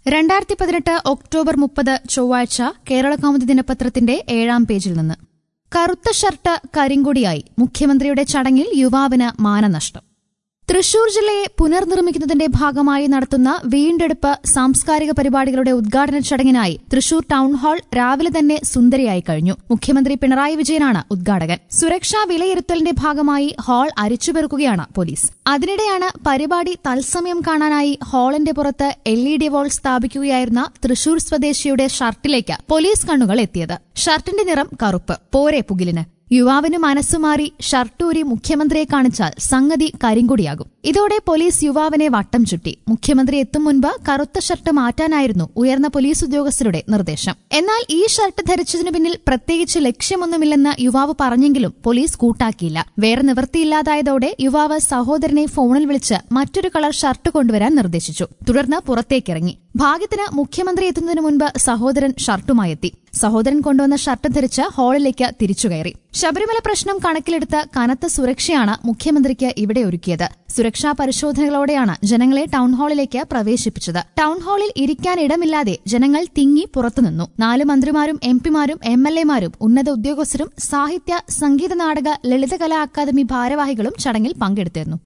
രണ്ടായിരത്തി പതിനെട്ട് ഒക്ടോബർ മുപ്പത് ചൊവ്വാഴ്ച കേരള കൗമുദി ദിനപത്രത്തിന്റെ ഏഴാം പേജിൽ നിന്ന് കറുത്ത ഷർട്ട് കരിങ്കൊടിയായി മുഖ്യമന്ത്രിയുടെ ചടങ്ങിൽ യുവാവിന് മാനനഷ്ടം തൃശൂർ ജില്ലയെ പുനർനിർമ്മിക്കുന്നതിന്റെ ഭാഗമായി നടത്തുന്ന വീണ്ടെടുപ്പ് സാംസ്കാരിക പരിപാടികളുടെ ഉദ്ഘാടന ചടങ്ങിനായി തൃശൂർ ടൌൺ ഹാൾ രാവിലെ തന്നെ സുന്ദരിയായി കഴിഞ്ഞു മുഖ്യമന്ത്രി പിണറായി വിജയനാണ് ഉദ്ഘാടകൻ സുരക്ഷാ വിലയിരുത്തലിന്റെ ഭാഗമായി ഹാൾ അരിച്ചുപെറുക്കുകയാണ് പോലീസ് അതിനിടെയാണ് പരിപാടി തത്സമയം കാണാനായി ഹാളിന്റെ പുറത്ത് എൽ ഇ ഡി വാൾ സ്ഥാപിക്കുകയായിരുന്ന തൃശൂർ സ്വദേശിയുടെ ഷർട്ടിലേക്ക് പോലീസ് കണ്ണുകൾ എത്തിയത് ഷർട്ടിന്റെ നിറം കറുപ്പ് പോരെ പുകിലിന് യുവാവിന് മനസ്സുമാറി ഷർട്ടൂരി മുഖ്യമന്ത്രിയെ കാണിച്ചാൽ സംഗതി കരിങ്കൊടിയാകും ഇതോടെ പോലീസ് യുവാവിനെ വട്ടം ചുറ്റി മുഖ്യമന്ത്രി എത്തും മുൻപ് കറുത്ത ഷർട്ട് മാറ്റാനായിരുന്നു ഉയർന്ന പോലീസ് ഉദ്യോഗസ്ഥരുടെ നിർദ്ദേശം എന്നാൽ ഈ ഷർട്ട് ധരിച്ചതിനു പിന്നിൽ പ്രത്യേകിച്ച് ലക്ഷ്യമൊന്നുമില്ലെന്ന് യുവാവ് പറഞ്ഞെങ്കിലും പോലീസ് കൂട്ടാക്കിയില്ല വേറെ നിവൃത്തിയില്ലാതായതോടെ യുവാവ് സഹോദരനെ ഫോണിൽ വിളിച്ച് മറ്റൊരു കളർ ഷർട്ട് കൊണ്ടുവരാൻ നിർദ്ദേശിച്ചു തുടർന്ന് പുറത്തേക്കിറങ്ങി ഭാഗ്യത്തിന് മുഖ്യമന്ത്രി എത്തുന്നതിനു മുൻപ് സഹോദരൻ ഷർട്ടുമായെത്തി സഹോദരൻ കൊണ്ടുവന്ന ഷർട്ട് ധരിച്ച് ഹാളിലേക്ക് തിരിച്ചുകയറി ശബരിമല പ്രശ്നം കണക്കിലെടുത്ത് കനത്ത സുരക്ഷയാണ് മുഖ്യമന്ത്രിക്ക് ഇവിടെ ഒരുക്കിയത് സുരക്ഷാ പരിശോധനകളോടെയാണ് ജനങ്ങളെ ടൌൺ ഹാളിലേക്ക് പ്രവേശിപ്പിച്ചത് ടൌൺ ഹാളിൽ ഇരിക്കാൻ ഇടമില്ലാതെ ജനങ്ങൾ തിങ്ങി പുറത്തുനിന്നു നാല് മന്ത്രിമാരും എം പിമാരും എം എൽ എമാരും ഉന്നത ഉദ്യോഗസ്ഥരും സാഹിത്യ സംഗീത നാടക ലളിതകലാ അക്കാദമി ഭാരവാഹികളും ചടങ്ങിൽ പങ്കെടുത്തിരുന്നു